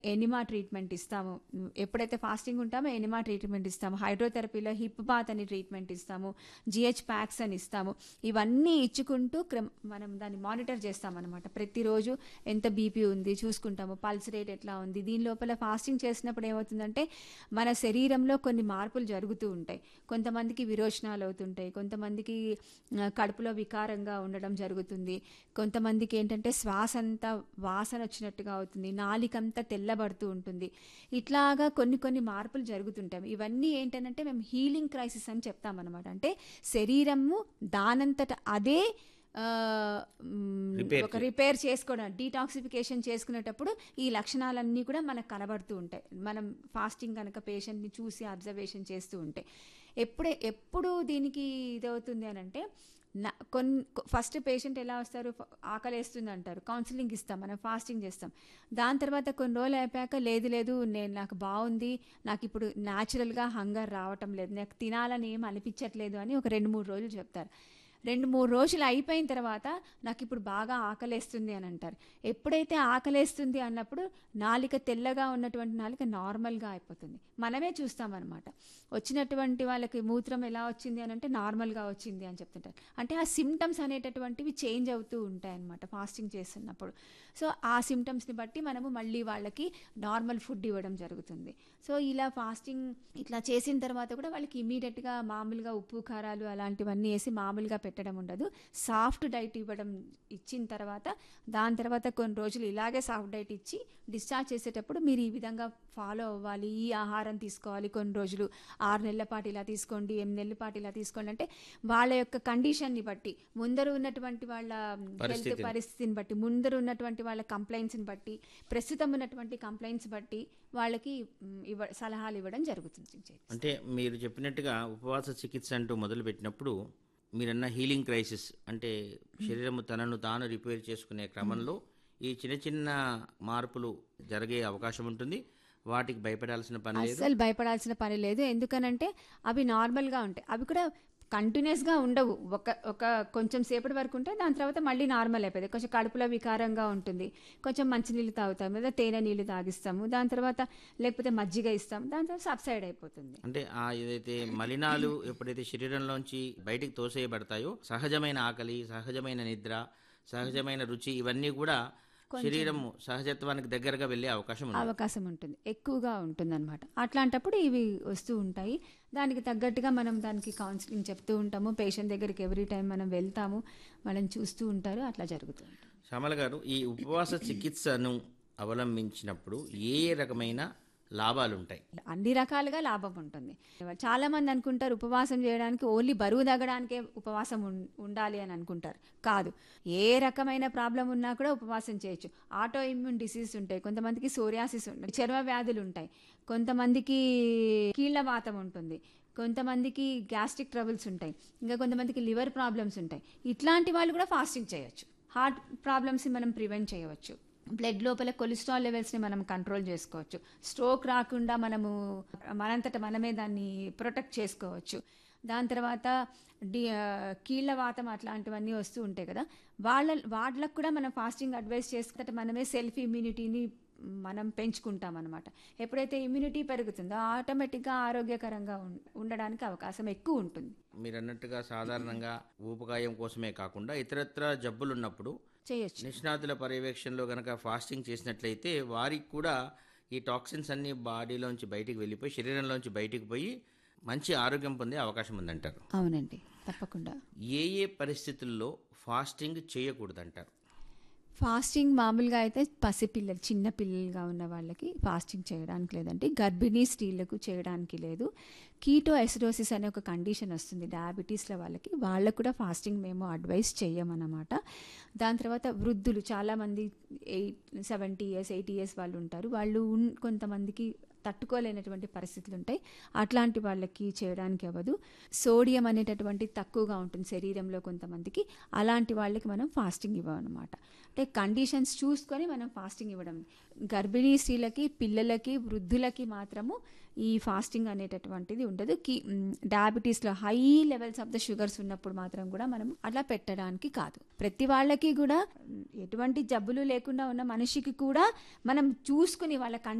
Enema treatment ఇస్తాము ఎప్పుడైతే fasting ఉంటామో ఎనిమా ట్రీట్మెంట్ ఇస్తాము హైడ్రోథెరపీలో హిప్ బాత్ అని ట్రీట్మెంట్ ఇస్తాము జిహెచ్ ప్యాక్స్ అని ఇస్తాము ఇవన్నీ ఇచ్చుకుంటూ క్రమ మనం దాన్ని మానిటర్ చేస్తామన్నమాట ప్రతిరోజు ఎంత బీపీ ఉంది చూసుకుంటాము పల్స్ రేట్ ఎట్లా ఉంది దీని లోపల ఫాస్టింగ్ చేసినప్పుడు ఏమవుతుందంటే మన శరీరంలో కొన్ని మార్పులు జరుగుతూ ఉంటాయి కొంతమందికి విరోచనాలు అవుతుంటాయి కొంతమందికి ఆ, కడుపులో వికారంగా ఉండడం జరుగుతుంది కొంతమందికి ఏంటంటే శ్వాస అంతా వాసన వచ్చినట్టుగా అవుతుంది నాలికంతా తెల్లబడుతూ ఉంటుంది ఇట్లాగా కొన్ని కొన్ని మార్పులు జరుగుతుంటాయి ఇవన్నీ ఏంటంటే మేము హీలింగ్ క్రైసిస్ అని చెప్తామన్నమాట అంటే శరీరము దానంతట అదే ఆ, మ్, Repair ఒక రిపేర్ చేసుకోవడం డీటాక్సిఫికేషన్ చేసుకునేటప్పుడు ఈ లక్షణాలన్నీ కూడా మనకు కనబడుతూ ఉంటాయి మనం ఫాస్టింగ్ కనుక పేషెంట్ని చూసి అబ్జర్వేషన్ చేస్తూ ఉంటే ఎప్పుడే ఎప్పుడు దీనికి ఇదవుతుంది అని అంటే నా కొన్ని ఫస్ట్ పేషెంట్ ఎలా వస్తారు ఫ- ఆకలి వేస్తుంది అంటారు కౌన్సిలింగ్ ఇస్తాం మనం ఫాస్టింగ్ చేస్తాం దాని తర్వాత కొన్ని రోజులు అయిపోయాక లేదు లేదు నేను నాకు బాగుంది నాకు ఇప్పుడు న్యాచురల్గా హంగర్ రావటం లేదు నాకు తినాలని ఏం అనిపించట్లేదు అని ఒక రెండు మూడు రోజులు చెప్తారు రెండు మూడు రోజులు అయిపోయిన తర్వాత నాకు ఇప్పుడు బాగా ఆకలేస్తుంది అని అంటారు ఎప్పుడైతే ఆకలేస్తుంది అన్నప్పుడు నాలిక తెల్లగా ఉన్నటువంటి నాలిక నార్మల్గా అయిపోతుంది మనమే చూస్తామన్నమాట వచ్చినటువంటి వాళ్ళకి మూత్రం ఎలా వచ్చింది అని అంటే నార్మల్గా వచ్చింది అని చెప్తుంటారు అంటే ఆ సిమ్టమ్స్ అనేటటువంటివి చేంజ్ అవుతూ ఉంటాయి అన్నమాట ఫాస్టింగ్ చేస్తున్నప్పుడు సో ఆ సిమ్టమ్స్ని బట్టి మనము మళ్ళీ వాళ్ళకి నార్మల్ ఫుడ్ ఇవ్వడం జరుగుతుంది సో ఇలా ఫాస్టింగ్ ఇట్లా చేసిన తర్వాత కూడా వాళ్ళకి ఇమీడియట్గా మామూలుగా ఉప్పు కారాలు అలాంటివన్నీ వేసి మామూలుగా పెట్టడం ఉండదు సాఫ్ట్ డైట్ ఇవ్వడం ఇచ్చిన తర్వాత దాని తర్వాత కొన్ని రోజులు ఇలాగే సాఫ్ట్ డైట్ ఇచ్చి డిశ్చార్జ్ చేసేటప్పుడు మీరు ఈ విధంగా ఫాలో అవ్వాలి ఈ ఆహారం తీసుకోవాలి కొన్ని రోజులు ఆరు నెలల పాటు ఇలా తీసుకోండి ఎనిమిది నెలల పాటు ఇలా తీసుకోండి అంటే వాళ్ళ యొక్క కండిషన్ని బట్టి ముందర ఉన్నటువంటి వాళ్ళ హెల్త్ పరిస్థితిని. పరిస్థితిని బట్టి ముందర ఉన్నటువంటి వాళ్ళ కంప్లైంట్స్ని బట్టి ప్రస్తుతం ఉన్నటువంటి కంప్లైంట్స్ బట్టి వాళ్ళకి మ్, ఇవ్వ సలహాలు ఇవ్వడం జరుగుతుంది అంటే మీరు చెప్పినట్టుగా ఉపవాస చికిత్స అంటూ మొదలుపెట్టినప్పుడు మీరన్న హీలింగ్ క్రైసిస్ అంటే శరీరము తనను తాను రిపేర్ చేసుకునే క్రమంలో ఈ చిన్న చిన్న మార్పులు జరిగే అవకాశం ఉంటుంది వాటికి భయపడాల్సిన పని లేదు అస్సలు భయపడాల్సిన పని లేదు ఎందుకనంటే అవి నార్మల్గా ఉంటాయి అవి కూడా కంటిన్యూస్గా ఉండవు ఒక ఒక కొంచెం సేపటి వరకు ఉంటే దాని తర్వాత మళ్ళీ నార్మల్ అయిపోతుంది కొంచెం కడుపులో వికారంగా ఉంటుంది కొంచెం మంచినీళ్ళు తాగుతాము లేదా తేనె నీళ్ళు తాగిస్తాము దాని తర్వాత లేకపోతే మజ్జిగ ఇస్తాము దాని తర్వాత సబ్సైడ్ అయిపోతుంది అంటే ఆ ఏదైతే మలినాలు ఎప్పుడైతే శరీరంలోంచి బయటికి తోసేయబడతాయో సహజమైన ఆకలి సహజమైన నిద్ర సహజమైన రుచి ఇవన్నీ కూడా శరీరము సహజత్వానికి దగ్గరగా వెళ్ళే అవకాశం ఉంది అవకాశం ఉంటుంది ఎక్కువగా ఉంటుంది అనమాట అట్లాంటప్పుడు ఇవి వస్తూ ఉంటాయి దానికి తగ్గట్టుగా మనం దానికి కౌన్సిలింగ్ చెప్తూ ఉంటాము పేషెంట్ దగ్గరికి ఎవ్రీ టైం మనం వెళ్తాము వాళ్ళని చూస్తూ ఉంటారు అట్లా జరుగుతూ ఉంటుంది శ్యామల గారు ఈ ఉపవాస చికిత్సను అవలంబించినప్పుడు ఏ ఏ రకమైన లాభాలు ఉంటాయి అన్ని రకాలుగా లాభం ఉంటుంది చాలా మంది అనుకుంటారు ఉపవాసం చేయడానికి ఓన్లీ బరువు తగ్గడానికే ఉపవాసం ఉం- ఉండాలి అని అనుకుంటారు కాదు ఏ రకమైన ప్రాబ్లం ఉన్నా కూడా ఉపవాసం చేయొచ్చు ఆటో ఇమ్యూన్ డిసీజ్ ఉంటాయి కొంతమందికి సోరియాసిస్ ఉంటాయి చర్మ వ్యాధులు ఉంటాయి కొంతమందికి కీళ్ళ వాతం ఉంటుంది కొంతమందికి గ్యాస్ట్రిక్ ట్రబుల్స్ ఉంటాయి ఇంకా కొంతమందికి లివర్ ప్రాబ్లమ్స్ ఉంటాయి ఇట్లాంటి వాళ్ళు కూడా ఫాస్టింగ్ చేయొచ్చు హార్ట్ ప్రాబ్లమ్స్ని మనం ప్రివెంట్ చేయవచ్చు బ్లడ్ లోపల కొలెస్ట్రాల్ లెవెల్స్ని మనం కంట్రోల్ చేసుకోవచ్చు స్ట్రోక్ రాకుండా మనము మనంతట మనమే దాన్ని ప్రొటెక్ట్ చేసుకోవచ్చు దాని తర్వాత డి ఆ, కీళ్ళ వాతం అట్లాంటివన్నీ వస్తూ ఉంటాయి కదా వాళ్ళ వాళ్ళకు కూడా మనం ఫాస్టింగ్ అడ్వైస్ చేసుకుంటే మనమే సెల్ఫ్ ఇమ్యూనిటీని మనం పెంచుకుంటాం అనమాట ఎప్పుడైతే ఇమ్యూనిటీ పెరుగుతుందో ఆటోమేటిక్గా ఆరోగ్యకరంగా ఉం- ఉండడానికి అవకాశం ఎక్కువ ఉంటుంది మీరు అన్నట్టుగా సాధారణంగా ఊపకాయం కోసమే కాకుండా ఇతరత్ర జబ్బులు ఉన్నప్పుడు చేయొచ్చు నిష్ణాతుల పర్యవేక్షణలో గనక ఫాస్టింగ్ చేసినట్లయితే వారికి కూడా ఈ టాక్సిన్స్ అన్ని బాడీలోంచి బయటికి వెళ్ళిపోయి శరీరంలోంచి బయటికి పోయి మంచి ఆరోగ్యం పొందే అవకాశం ఉందంటారు అవునండి తప్పకుండా ఏ ఏ పరిస్థితుల్లో ఫాస్టింగ్ చేయకూడదంటారు ఫాస్టింగ్ మామూలుగా అయితే పసిపిల్లలు చిన్న పిల్లలుగా ఉన్న వాళ్ళకి ఫాస్టింగ్ చేయడానికి లేదండి గర్భిణీ స్త్రీలకు చేయడానికి లేదు కీటో ఎసిడోసిస్ అనే ఒక కండిషన్ వస్తుంది డయాబెటీస్ల వాళ్ళకి వాళ్ళకు కూడా ఫాస్టింగ్ మేము అడ్వైస్ చేయమన్నమాట దాని తర్వాత వృద్ధులు చాలామంది eight seventy years eighty years వాళ్ళు ఉంటారు వాళ్ళు ఉన్- కొంతమందికి తట్టుకోలేనటువంటి పరిస్థితులు ఉంటాయి అట్లాంటి వాళ్ళకి చేయడానికి అవ్వదు సోడియం అనేటటువంటి తక్కువగా ఉంటుంది శరీరంలో కొంతమందికి అలాంటి వాళ్ళకి మనం ఫాస్టింగ్ ఇవ్వమన్నమాట అంటే కండిషన్స్ చూసుకొని మనం ఫాస్టింగ్ ఇవ్వడం గర్భిణీ స్త్రీలకి పిల్లలకి వృద్ధులకి మాత్రము ఈ ఫాస్టింగ్ అనేటటువంటిది ఉండదు కి డయాబెటీస్లో high levels of the sugars ఉన్నప్పుడు మాత్రం కూడా మనం అట్లా పెట్టడానికి కాదు ప్రతి వాళ్ళకి కూడా మ్, ఎటువంటి జబ్బులు లేకుండా ఉన్న మనిషికి కూడా మనం చూసుకుని వాళ్ళ